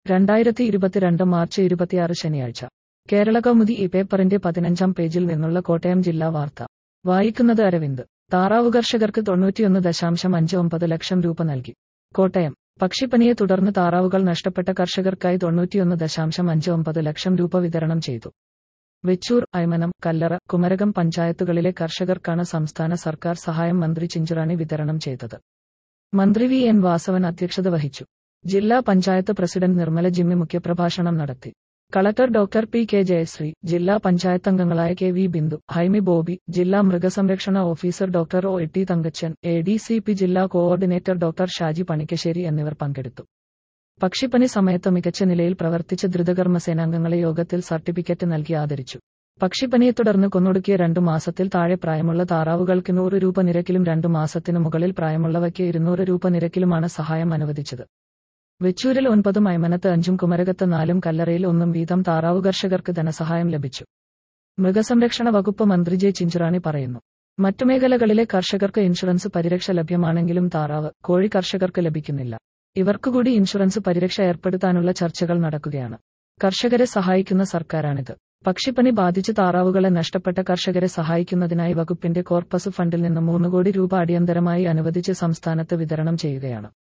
രണ്ടായിരത്തി ഇരുപത്തിരണ്ട് മാർച്ച് ഇരുപത്തിയാറ് ശനിയാഴ്ച കേരള കൗമുദി ഈ പേപ്പറിന്റെ പതിനഞ്ചാം പേജിൽ നിന്നുള്ള കോട്ടയം ജില്ലാ വാർത്ത വായിക്കുന്നത് അരവിന്ദ് താറാവ് കർഷകർക്ക് തൊണ്ണൂറ്റിയൊന്ന് ദശാംശം അഞ്ച് ഒമ്പത് ലക്ഷം രൂപ നൽകി കോട്ടയം പക്ഷിപ്പനിയെ തുടർന്ന് താറാവുകൾ നഷ്ടപ്പെട്ട കർഷകർക്കായി തൊണ്ണൂറ്റിയൊന്ന് ദശാംശം അഞ്ച് ഒമ്പത് ലക്ഷം രൂപ വിതരണം ചെയ്തു വെച്ചൂർ അയ്മനം കല്ലറ കുമരകം പഞ്ചായത്തുകളിലെ കർഷകർക്കാണ് സംസ്ഥാന സർക്കാർ സഹായം മന്ത്രി ചിഞ്ചുറാണി വിതരണം ചെയ്തത് മന്ത്രി വി എൻ വാസവൻ അധ്യക്ഷത വഹിച്ചു ജില്ലാ പഞ്ചായത്ത് പ്രസിഡന്റ് നിർമ്മല ജിമ്മി മുഖ്യപ്രഭാഷണം നടത്തി collector doctor P K Jayasree ജില്ലാ പഞ്ചായത്ത് അംഗങ്ങളായ കെ വി ബിന്ദു ഹൈമി ബോബി ജില്ലാ മൃഗസംരക്ഷണ officer doctor O T Thankachan A D C P ജില്ലാ കോഓർഡിനേറ്റർ ഡോക്ടർ ഷാജി പണിക്കശ്ശേരി എന്നിവർ പങ്കെടുത്തു പക്ഷിപ്പനി സമയത്ത് മികച്ച നിലയിൽ പ്രവർത്തിച്ച ദ്രുതകർമ്മ സേനാംഗങ്ങളെ യോഗത്തിൽ സർട്ടിഫിക്കറ്റ് നൽകി ആദരിച്ചു പക്ഷിപ്പനിയെ തുടർന്ന് കൊന്നൊടുക്കിയ രണ്ടു മാസത്തിൽ താഴെ പ്രായമുള്ള താറാവുകൾക്ക് നൂറ് രൂപ നിരക്കിലും രണ്ടു മാസത്തിനു മുകളിൽ പ്രായമുള്ളവയ്ക്ക് ഇരുന്നൂറ് രൂപ നിരക്കിലുമാണ് സഹായം അനുവദിച്ചത് വെച്ചൂരിൽ ഒൻപതും അയ്മനത്ത് അഞ്ചും കുമരകത്ത് നാലും കല്ലറയിൽ ഒന്നും വീതം താറാവ് കർഷകർക്ക് ധനസഹായം ലഭിച്ചു മൃഗസംരക്ഷണ വകുപ്പ് മന്ത്രി ജെ ചിഞ്ചുറാണി പറയുന്നു മറ്റു മേഖലകളിലെ കർഷകർക്ക് ഇൻഷുറൻസ് പരിരക്ഷ ലഭ്യമാണെങ്കിലും താറാവ് കോഴി കർഷകർക്ക് ലഭിക്കുന്നില്ല ഇവർക്കുകൂടി ഇൻഷുറൻസ് പരിരക്ഷ ഏർപ്പെടുത്താനുള്ള ചർച്ചകൾ നടക്കുകയാണ് കർഷകരെ സഹായിക്കുന്ന സർക്കാരാണിത് പക്ഷിപ്പനി ബാധിച്ച് താറാവുകളെ നഷ്ടപ്പെട്ട കർഷകരെ സഹായിക്കുന്നതിനായി വകുപ്പിന്റെ കോർപ്പസ് ഫണ്ടിൽ നിന്ന് മൂന്ന് കോടി രൂപ അടിയന്തരമായി അനുവദിച്ച് സംസ്ഥാനത്ത് വിതരണം ചെയ്യുകയാണ്